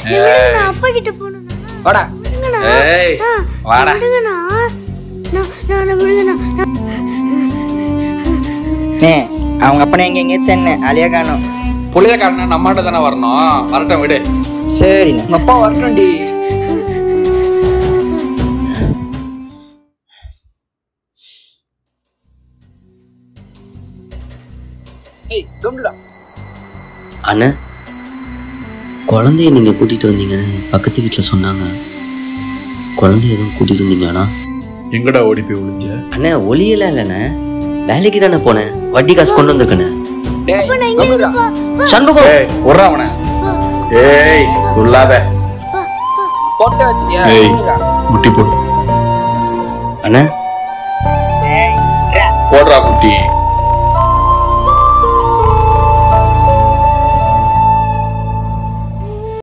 விடுங்கண்ணா அப்பா கிட்ட போகணும்ண்ணா வாடா விடுங்கண்ணா ஏய் ஆ, வாடா விடுங்கண்ணா நான் நான் நான் விடுங்கண்ணா நான் நே அவங்க அப்பனை எங்க எங்கே தென்ன அழியா காணும் புளிய காட்டினா நம்மகிட்ட தானே வரணும் வரட்டும் விடு சரிண்ணே உங்க அப்பா வரட்டும்டி ஏய் கம்டுடா அண்ணா குழந்தைய நீங்க கூட்டிட்டு வந்தீங்கன்னு பக்கத்து வீட்டுல சொன்னாங்க குழந்தைய எதுவும் கூட்டிட்டு வந்தீங்களாண்ணா எங்கடா ஓடி போய் விழுஞ்ச அண்ணா ஒளியெல்லாம் இல்லைண்ணே வேலைக்கு தானே போனேன் வட்டி காசு கொண்டு வந்திருக்கண்ணே டேய் கம்டுடா சண்முகம் ஏய் விட்றா அவனை ஏய் துள்ளாத போட்ட வச்சியா ஏய். முட்டி போடு அண்ணா போடுறா குட்டி